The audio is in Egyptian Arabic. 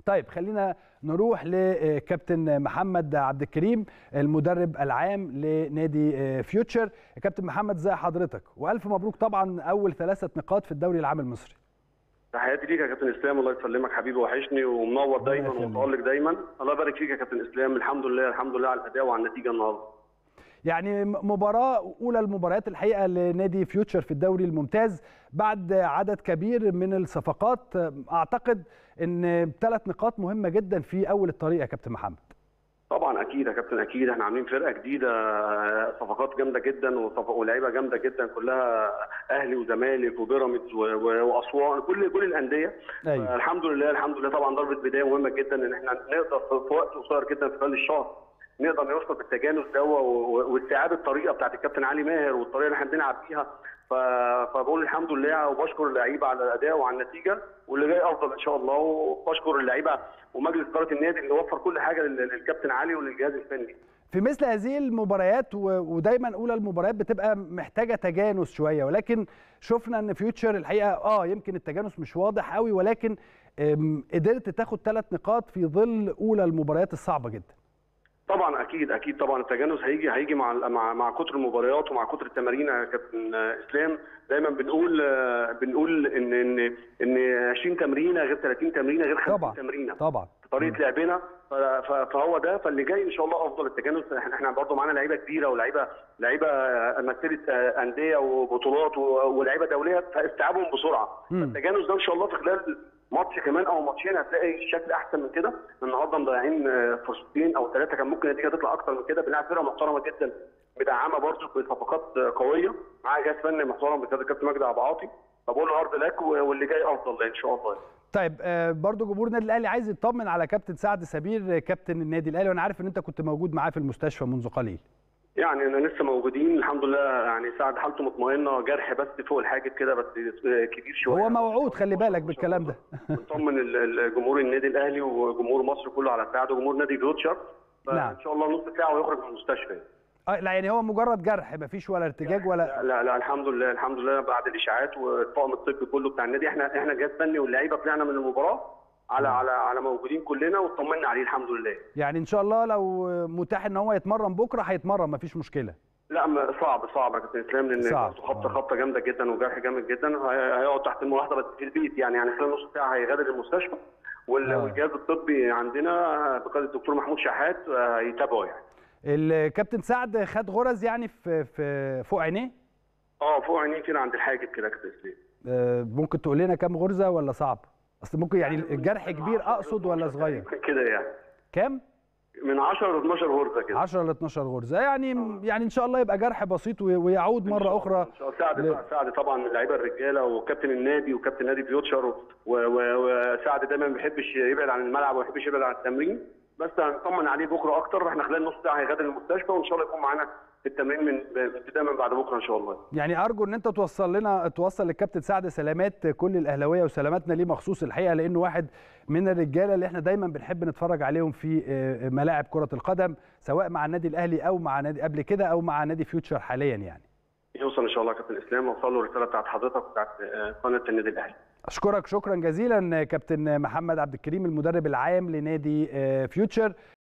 طيب خلينا نروح لكابتن محمد عبد الكريم المدرب العام لنادي فيوتشر كابتن محمد ازي حضرتك والف مبروك طبعا اول ثلاثه نقاط في الدوري العام المصري تحياتي ليك يا كابتن اسلام الله يسلمك حبيبي وحشني ومنور دايما ومتالق دايما الله يبارك فيك يا كابتن اسلام الحمد لله الحمد لله على الاداء وعلى النتيجه النهارده يعني مباراة أولى المباريات الحقيقة لنادي فيوتشر في الدوري الممتاز بعد عدد كبير من الصفقات أعتقد أن ثلاث نقاط مهمة جدا في أول الطريق يا كابتن محمد طبعا اكيد يا كابتن اكيد احنا عاملين فرقه جديده صفقات جامده جدا ولاعيبه جامده جدا كلها اهلي وزمالك وبيراميدز واسوان كل كل الانديه أيوة. الحمد لله الحمد لله طبعا ضربه بدايه مهمه جدا ان احنا نقدر في وقت قصير جدا في خلال الشهر نقدر نوصل بالتجانس ده واستيعاب الطريقه بتاعت الكابتن علي ماهر والطريقه اللي احنا بنلعب بيها فبقول الحمد لله وبشكر اللعيبه على الاداء وعلى النتيجه واللي جاي افضل ان شاء الله وبشكر اللعيبه ومجلس اداره النادي اللي وفر كل حاجه للكابتن علي وللجهاز الفني. في مثل هذه المباريات ودايما اولى المباريات بتبقى محتاجه تجانس شويه ولكن شفنا ان فيوتشر الحقيقه اه يمكن التجانس مش واضح قوي ولكن قدرت تاخد ثلاث نقاط في ظل اولى المباريات الصعبه جدا. طبعا اكيد اكيد طبعا التجانس هيجي هيجي مع مع مع كتر المباريات ومع كتر التمارين يا كابتن اسلام دايما بنقول بنقول ان ان ان 20 تمرينه غير 30 تمرينه غير 50 تمرينه طبعا طريقه لعبنا فهو ده فاللي جاي ان شاء الله افضل التجانس احنا برضه معانا لعيبه كبيره ولاعيبه لعيبه مثلت انديه وبطولات ولاعيبه دوليه فاستيعابهم بسرعه التجانس ده ان شاء الله في خلال ماتش كمان او ماتشين هتلاقي الشكل احسن من كده النهارده مضيعين فرصتين او ثلاثه كان ممكن النتيجه تطلع اكتر من كده بنلعب فرقه محترمه جدا مدعمه برضه بصفقات قويه مع جهاز فني محترم بقياده الكابتن مجدي عبد العاطي فبقول له هارد لك واللي جاي افضل ان شاء الله طيب برضه جمهور النادي الاهلي عايز يطمن على كابتن سعد سمير كابتن النادي الاهلي وانا عارف ان انت كنت موجود معاه في المستشفى منذ قليل يعني انا لسه موجودين الحمد لله يعني سعد حالته مطمئنه جرح بس فوق الحاجب كده بس كبير شويه هو موعود خلي بالك بالكلام ده بنطمن الجمهور النادي الاهلي وجمهور مصر كله على سعد وجمهور نادي فيوتشر نعم. ان شاء الله نص ساعه ويخرج من المستشفى اه لا يعني هو مجرد جرح مفيش ولا ارتجاج ولا لا لا, لا الحمد لله الحمد لله بعد الاشاعات والطاقم الطبي كله بتاع النادي احنا احنا جهاز فني واللعيبه طلعنا من المباراه على على على موجودين كلنا واطمنا عليه الحمد لله يعني ان شاء الله لو متاح ان هو يتمرن بكره هيتمرن مفيش مشكله لا صعب صعب يا كابتن اسلام لان خبطه خبطه جامده جدا وجرح جامد جدا هيقعد تحت الملاحظه بس في البيت يعني يعني خلال نص ساعه هيغادر المستشفى والجهاز الطبي عندنا بقياده الدكتور محمود شحات هيتابعه يعني الكابتن سعد خد غرز يعني في في فوق عينيه؟ اه فوق عينيه كده عند الحاجب كده كابتن اسلام آه ممكن تقول لنا كام غرزه ولا صعب؟ اصل ممكن يعني الجرح كبير اقصد ولا صغير؟ كده يعني كام؟ من 10 ل 12 غرزه كده 10 ل 12 غرزه يعني آه. يعني ان شاء الله يبقى جرح بسيط ويعود مره اخرى ان شاء الله سعد ل... سعد طبعا من اللعيبه الرجاله وكابتن النادي وكابتن نادي فيوتشر وسعد دايما ما بيحبش يبعد عن الملعب وما بيحبش يبعد عن التمرين بس هنطمن عليه بكره اكتر احنا خلال نص ساعه هيغادر المستشفى وان شاء الله يكون معانا في التمرين من ابتداء من بعد بكره ان شاء الله يعني ارجو ان انت توصل لنا توصل للكابتن سعد سلامات كل الاهلاويه وسلاماتنا ليه مخصوص الحقيقه لانه واحد من الرجاله اللي احنا دايما بنحب نتفرج عليهم في ملاعب كره القدم سواء مع النادي الاهلي او مع نادي قبل كده او مع نادي فيوتشر حاليا يعني يوصل ان شاء الله يا كابتن اسلام وصل له الرساله بتاعت حضرتك وبتاعت قناه النادي الاهلي اشكرك شكرا جزيلا كابتن محمد عبد الكريم المدرب العام لنادي فيوتشر